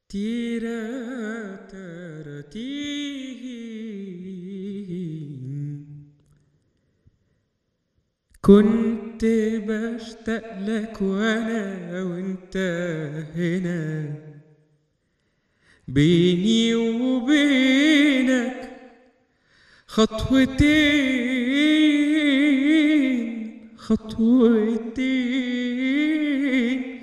تيرا تارا تين كنت بشتاق لك وانا وانت هنا بيني وبينك خطوتين خطوتين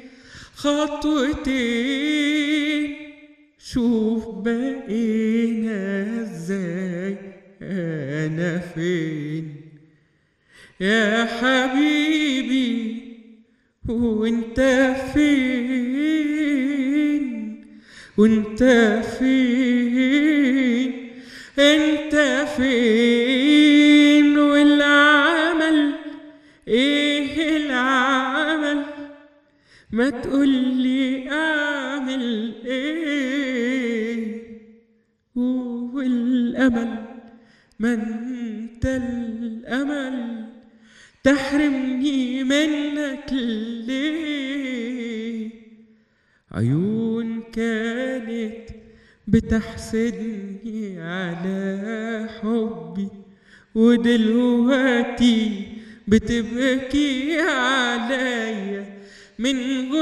خطوتين شوف بقينا ازاي انا فين يا حبيبي وانت فين وانت فين انت فين والعمل ايه العمل ما تقولي اعمل ايه والامل ما انت الامل تحرمني منك ليه عيون كانت بتحسدني على حبي ودلوقتي بتبكي عليا من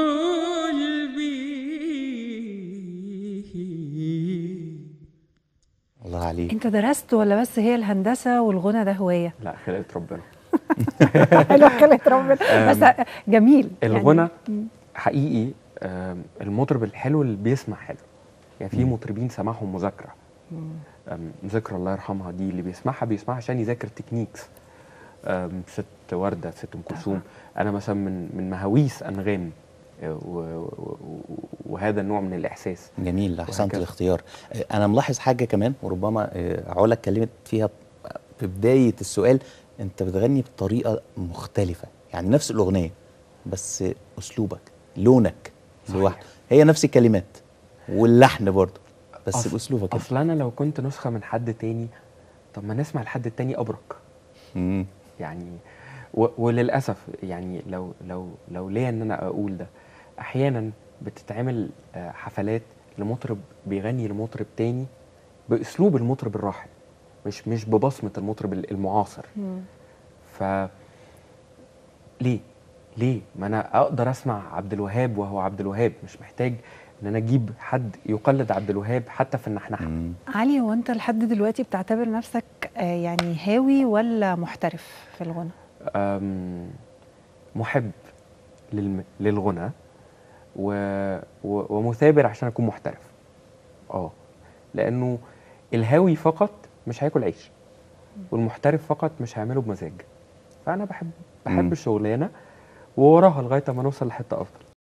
قلبي الله عليك انت درست ولا بس هي الهندسه والغنى ده هوايه لا خلقة ربنا حلو خلقت ربنا بس جميل الغنى يعني حقيقي آم، المطرب الحلو اللي بيسمع حلو يعني في مطربين سمعهم مذاكره آم، ذكرى الله يرحمها دي اللي بيسمعها بيسمعها عشان يذاكر تكنيكس آم، ست ورده ست ام كلثوم انا مثلا من من مهاويس انغام آه، و- و- و- وهذا النوع من الاحساس جميل احسنت وهكذا. الاختيار آه، انا ملاحظ حاجه كمان وربما آه، علا اتكلمت فيها في بدايه السؤال انت بتغني بطريقه مختلفه يعني نفس الاغنيه بس اسلوبك لونك صحيح. لوحده هي نفس الكلمات واللحن برضه بس أصل- باسلوبك كده اصل انا لو كنت نسخه من حد تاني طب ما نسمع لحد التاني ابرك مم. يعني و وللاسف يعني لو لو لو ليا ان انا اقول ده احيانا بتتعمل آه، حفلات لمطرب بيغني لمطرب تاني باسلوب المطرب الراحل مش مش ببصمه المطرب ال- المعاصر ف ليه ليه ما انا اقدر اسمع عبد الوهاب وهو عبد الوهاب مش محتاج ان انا اجيب حد يقلد عبد الوهاب حتى في النحنحه مم. علي هو انت لحد دلوقتي بتعتبر نفسك آه، يعني هاوي ولا محترف في الغنى أم، محب للم... للغنى و... و... ومثابر عشان اكون محترف اه لانه الهاوي فقط مش هياكل عيش والمحترف فقط مش هيعمله بمزاج فانا بحب بحب مم. الشغلانه ووراها لغايه ما نوصل لحته افضل